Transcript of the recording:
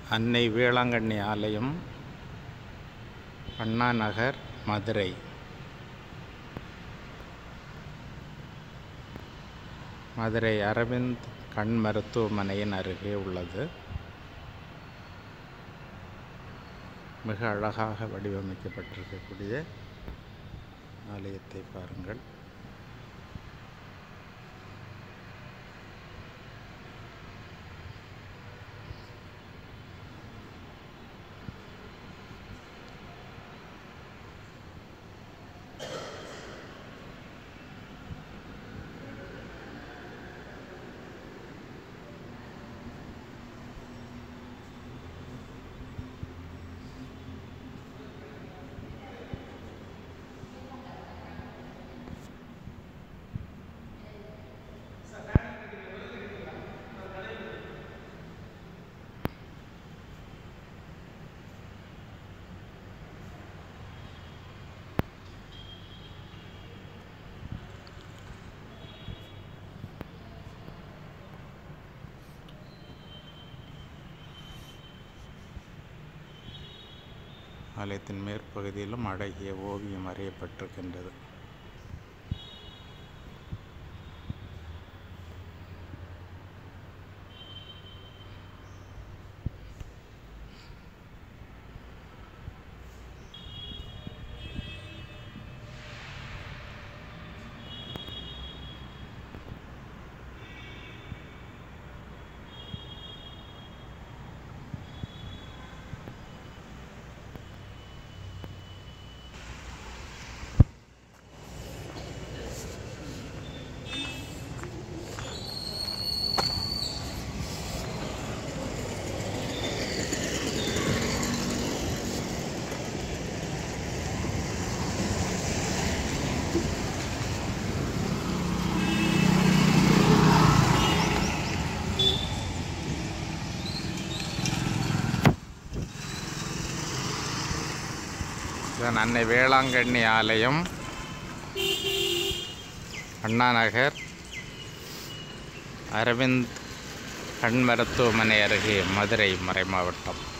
அன்னை வேளாங்கண்ணி ஆலயம் அண்ணா நகர் மதுரை மதுரை அரவிந்த் கண் மருத்துவமனையின் அருகே உள்ளது மிக அழகாக வடிவமைக்கப்பட்டிருக்கக்கூடிய ஆலயத்தை பாருங்கள் ஆலயத்தின் மேற்பகுதியிலும் அழகிய ஓவியம் வரையப்பட்டிருக்கின்றது இதுதான் அன்னை வேளாங்கண்ணி ஆலயம் அண்ணா நகர் அரவிந்த் கண் மருத்துவமனை அருகே மதுரை மறை மாவட்டம்